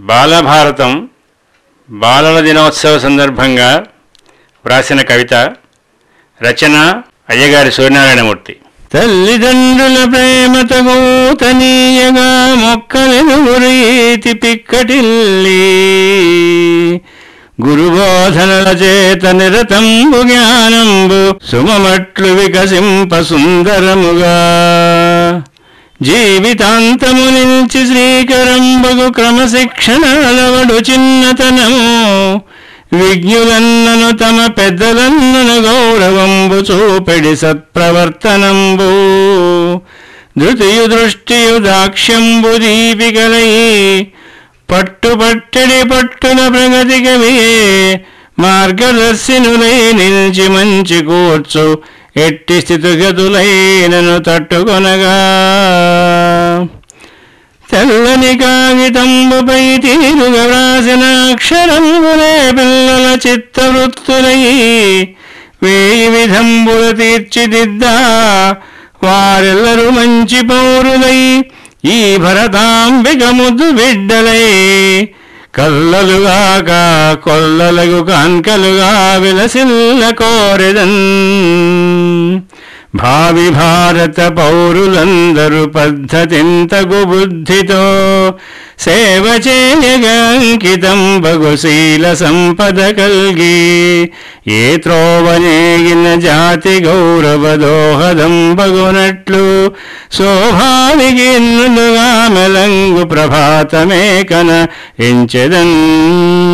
బాలభారతం బాలల దినోత్సవ సందర్భంగా వ్రాసిన కవిత రచన అయ్యగారి సూర్యనారాయణమూర్తి తల్లిదండ్రుల ప్రేమత గోతనీయగా మొక్కలెను రీతి పిక్కటిల్లి గురుబోధనల చేత నిరతంబు జ్ఞానంబు సుమమట్లు వికసింప సుందరముగా జీవితాంతము నిలిచి శ్రీకరంబగు క్రమశిక్షణ అలవడు చిన్నతనము విజ్ఞులన్నను తమ పెద్దలన్నను గౌరవంబు చూపెడి సత్ప్రవర్తనంబు ధృతియు దృష్టియు దాక్ష్యంబు దీపికలై పట్టుపట్టడి పట్టున ప్రగతి కవియే మార్గదర్శినులై నిలిచి మంచి కూర్చు ఎట్టి స్థితిగతులైనను తట్టుకొనగా తెల్లని కాగితంబుపై తీరుగా వ్రాసిన అక్షరంబులే పిల్లల చిత్తవృత్తులై వేయి విధంబుల తీర్చిదిద్దా వారెల్లరూ మంచి పౌరులై ఈ భరతాంబిక ముద్దు బిడ్డలై కల్లలుగాక కొల్లలకు కాన్కలుగా విలసిల్ల కోరెదన్ భావి భారత పౌరులందరూ పద్ధతింతగు బుద్ధితో సేవ చేయగా అంకితం బగుశీల సంపద కల్గి ఏ త్రోవనేగిన జాతి గౌరవ దోహదం బగునట్లు స్వాభావికి మెలంగు ప్రభాతమే కన ఎంచెదన్